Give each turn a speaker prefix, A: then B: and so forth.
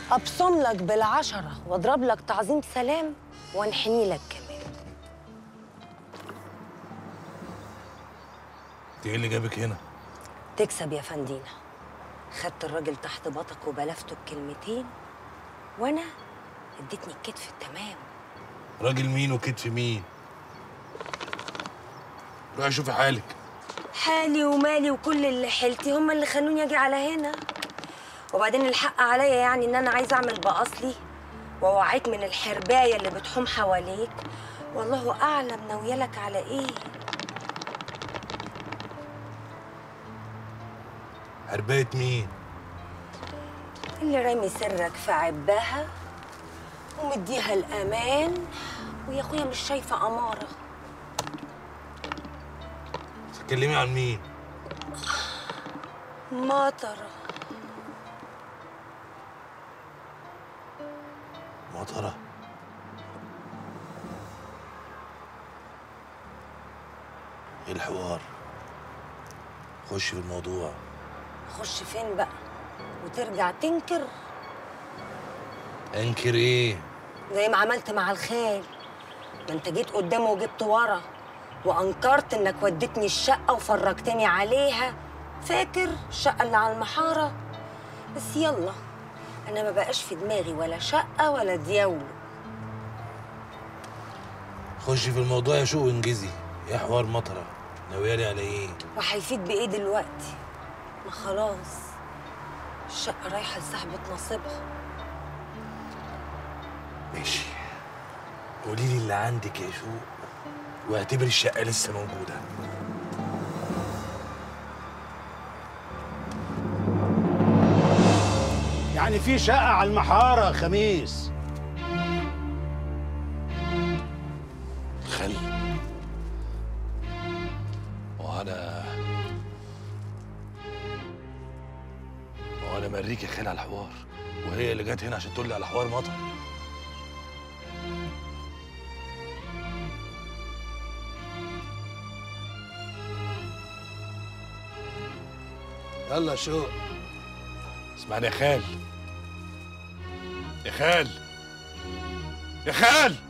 A: ابصم لك بالعشره واضرب لك تعظيم سلام وانحني لك كمان
B: انت ايه اللي جابك هنا
A: تكسب يا فندينا خدت الراجل تحت باطك وبلفته بكلمتين وانا اديتني الكتف التمام
B: راجل مين وكتف مين روحي شوفي حالك
A: حالي ومالي وكل اللي حيلتي هم اللي خلوني اجي على هنا وبعدين الحق عليا يعني ان انا عايزه اعمل باصلي واوعيك من الحربايه اللي بتحوم حواليك والله اعلم ناويلك على ايه
B: حربايه مين
A: اللي رامي سرك في عبها ومديها الامان ويا اخويا مش شايفه اماره
B: تتكلمي عن مين
A: مطره
B: مطره ايه الحوار خش في الموضوع
A: خش فين بقى وترجع تنكر
B: انكر ايه
A: زي ما عملت مع الخال ما انت جيت قدامه وجبت ورا وانكرت انك وديتني الشقه وفرجتني عليها فاكر الشقه اللي على المحاره بس يلا انا ما بقاش في دماغي ولا شقه ولا دياولو
B: خش في الموضوع يا شو انجزي ايه حوار مطره ناويالي على ايه
A: وهيفيد بايه دلوقتي ما خلاص الشقه رايحه لصاحبه نصيبها
B: ماشي قولي لي اللي عندك يا شو واعتبري الشقه لسه موجوده
C: يعني في شقة على المحارة يا خميس
B: خل وانا وانا مريك يا خال على الحوار وهي اللي جت هنا عشان تقول لي على حوار مطر يلا شو اسمعني يا خال يا خال يا خال